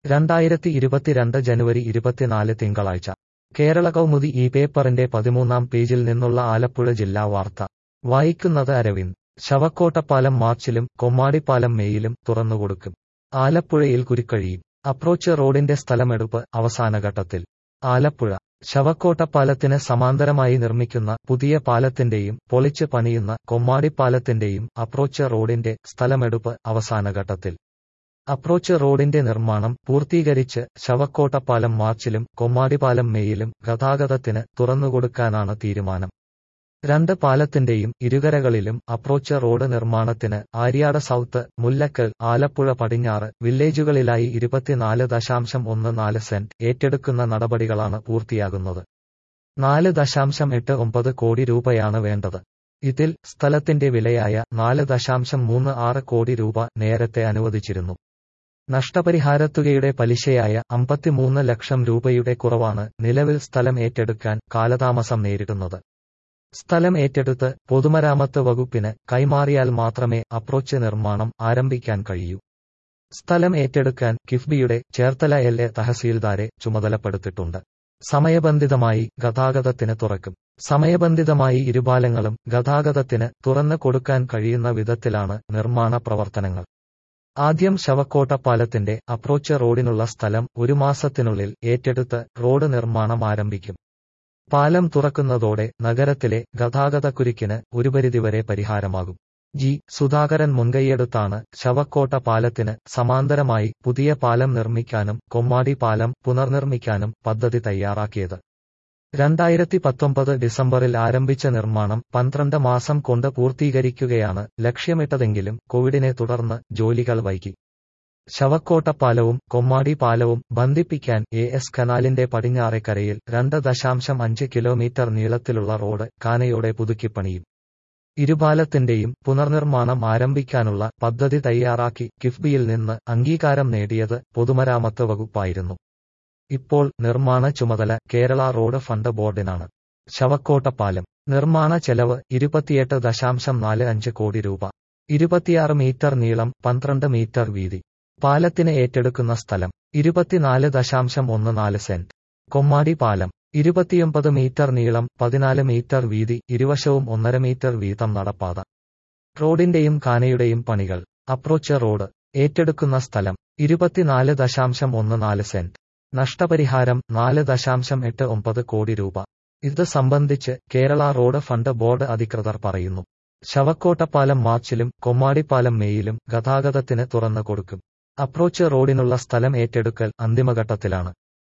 രണ്ടായിരത്തി ഇരുപത്തിരണ്ട് ജനുവരി ഇരുപത്തിനാല് തിങ്കളാഴ്ച കേരള കൗമുദി ഈ പേപ്പറിന്റെ പതിമൂന്നാം പേജിൽ നിന്നുള്ള ആലപ്പുഴ ജില്ലാ വാർത്ത വായിക്കുന്നത് അരവിന്ദ് ശവക്കോട്ടപ്പാലം മാർച്ചിലും കൊമ്മാടിപ്പാലം മേയിലും തുറന്നുകൊടുക്കും ആലപ്പുഴയിൽ കുരുക്കഴിയും അപ്രോച്ച് റോഡിന്റെ സ്ഥലമെടുപ്പ് അവസാനഘട്ടത്തിൽ ആലപ്പുഴ ശവക്കോട്ടപ്പാലത്തിന് സമാന്തരമായി നിർമ്മിക്കുന്ന പുതിയ പാലത്തിന്റെയും പൊളിച്ച് പണിയുന്ന കൊമ്മാടിപ്പാലത്തിന്റെയും അപ്രോച്ച് റോഡിന്റെ സ്ഥലമെടുപ്പ് അവസാനഘട്ടത്തിൽ അപ്രോച്ച് റോഡിന്റെ നിർമ്മാണം പൂർത്തീകരിച്ച് ശവക്കോട്ടപ്പാലം മാർച്ചിലും കൊമ്മാടിപ്പാലം മേയിലും ഗതാഗതത്തിന് തുറന്നുകൊടുക്കാനാണ് തീരുമാനം രണ്ട് പാലത്തിന്റെയും ഇരുകരകളിലും അപ്രോച്ച് റോഡ് നിർമ്മാണത്തിന് ആര്യാട് സൗത്ത് മുല്ലക്കൽ ആലപ്പുഴ പടിഞ്ഞാറ് വില്ലേജുകളിലായി ഇരുപത്തിനാല് ദശാംശം ഒന്ന് നാല് സെന്റ് ഏറ്റെടുക്കുന്ന നടപടികളാണ് പൂർത്തിയാകുന്നത് നാല് ദശാംശം എട്ട് ഒമ്പത് കോടി രൂപയാണ് വേണ്ടത് ഇതിൽ സ്ഥലത്തിന്റെ വിലയായ നാല് ദശാംശം മൂന്ന് ആറ് കോടി രൂപ നേരത്തെ അനുവദിച്ചിരുന്നു നഷ്ടപരിഹാരത്തുകയുടെ പലിശയായ അമ്പത്തിമൂന്ന് ലക്ഷം രൂപയുടെ കുറവാണ് നിലവിൽ സ്ഥലം ഏറ്റെടുക്കാൻ കാലതാമസം നേരിടുന്നത് സ്ഥലം ഏറ്റെടുത്ത് പൊതുമരാമത്ത് വകുപ്പിന് കൈമാറിയാൽ മാത്രമേ അപ്രോച്ച് നിർമ്മാണം ആരംഭിക്കാൻ കഴിയൂ സ്ഥലം ഏറ്റെടുക്കാൻ കിഫ്ബിയുടെ ചേർത്തല എൽ എ തഹസീൽദാരെ ചുമതലപ്പെടുത്തിയിട്ടുണ്ട് സമയബന്ധിതമായി ഗതാഗതത്തിന് തുറക്കും സമയബന്ധിതമായി ഇരുപാലങ്ങളും ഗതാഗതത്തിന് തുറന്നു കൊടുക്കാൻ കഴിയുന്ന വിധത്തിലാണ് നിർമ്മാണ പ്രവർത്തനങ്ങൾ ആദ്യം ശവക്കോട്ടപ്പാലത്തിന്റെ അപ്രോച്ച് റോഡിനുള്ള സ്ഥലം ഒരു മാസത്തിനുള്ളിൽ ഏറ്റെടുത്ത് റോഡ് നിർമ്മാണം ആരംഭിക്കും പാലം തുറക്കുന്നതോടെ നഗരത്തിലെ ഗതാഗതക്കുരുക്കിന് ഒരു പരിധിവരെ പരിഹാരമാകും ജി സുധാകരൻ മുൻകൈയെടുത്താണ് ശവക്കോട്ട പാലത്തിന് സമാന്തരമായി പുതിയ പാലം നിർമ്മിക്കാനും കൊമ്മാടി പാലം പുനർനിർമ്മിക്കാനും പദ്ധതി തയ്യാറാക്കിയത് രണ്ടായിരത്തി പത്തൊമ്പത് ഡിസംബറിൽ ആരംഭിച്ച നിർമ്മാണം പന്ത്രണ്ട് മാസം കൊണ്ട് പൂർത്തീകരിക്കുകയാണ് ലക്ഷ്യമിട്ടതെങ്കിലും കോവിഡിനെ തുടർന്ന് ജോലികൾ വൈകി ശവക്കോട്ടപ്പാലവും കൊമ്മാടി പാലവും ബന്ധിപ്പിക്കാൻ എ എസ് കനാലിന്റെ പടിഞ്ഞാറേക്കരയിൽ രണ്ട് ദശാംശം അഞ്ച് കിലോമീറ്റർ നീളത്തിലുള്ള റോഡ് കാനയോടെ പുതുക്കിപ്പണിയും ഇരുപാലത്തിന്റെയും പുനർനിർമ്മാണം ആരംഭിക്കാനുള്ള പദ്ധതി തയ്യാറാക്കി കിഫ്ബിയിൽ നിന്ന് അംഗീകാരം നേടിയത് പൊതുമരാമത്ത് വകുപ്പായിരുന്നു ഇപ്പോൾ നിർമ്മാണ ചുമതല കേരള റോഡ് ഫണ്ട് ബോർഡിനാണ് ശവക്കോട്ടപ്പാലം നിർമ്മാണ ചെലവ് ഇരുപത്തിയെട്ട് ദശാംശം നാല് അഞ്ച് കോടി രൂപ ഇരുപത്തിയാറ് മീറ്റർ നീളം പന്ത്രണ്ട് മീറ്റർ വീതി പാലത്തിന് ഏറ്റെടുക്കുന്ന സ്ഥലം ഇരുപത്തിനാല് ദശാംശം ഒന്ന് നാല് സെന്റ് കൊമ്മാടി പാലം ഇരുപത്തിയൊമ്പത് മീറ്റർ നീളം പതിനാല് മീറ്റർ വീതി ഇരുവശവും ഒന്നര മീറ്റർ വീതം നടപ്പാത റോഡിന്റെയും കാനയുടെയും പണികൾ അപ്രോച്ച് റോഡ് ഏറ്റെടുക്കുന്ന സ്ഥലം ഇരുപത്തിനാല് ദശാംശം ഒന്ന് നാല് സെന്റ് നഷ്ടപരിഹാരം നാല് ദശാംശം എട്ട് ഒമ്പത് കോടി രൂപ ഇത് സംബന്ധിച്ച് കേരള റോഡ് ഫണ്ട് ബോർഡ് അധികൃതർ പറയുന്നു ശവക്കോട്ടപ്പാലം മാർച്ചിലും കൊമ്മാടിപ്പാലം മേയിലും ഗതാഗതത്തിന് തുറന്നു കൊടുക്കും അപ്രോച്ച് റോഡിനുള്ള സ്ഥലം ഏറ്റെടുക്കൽ അന്തിമഘട്ടത്തിലാണ്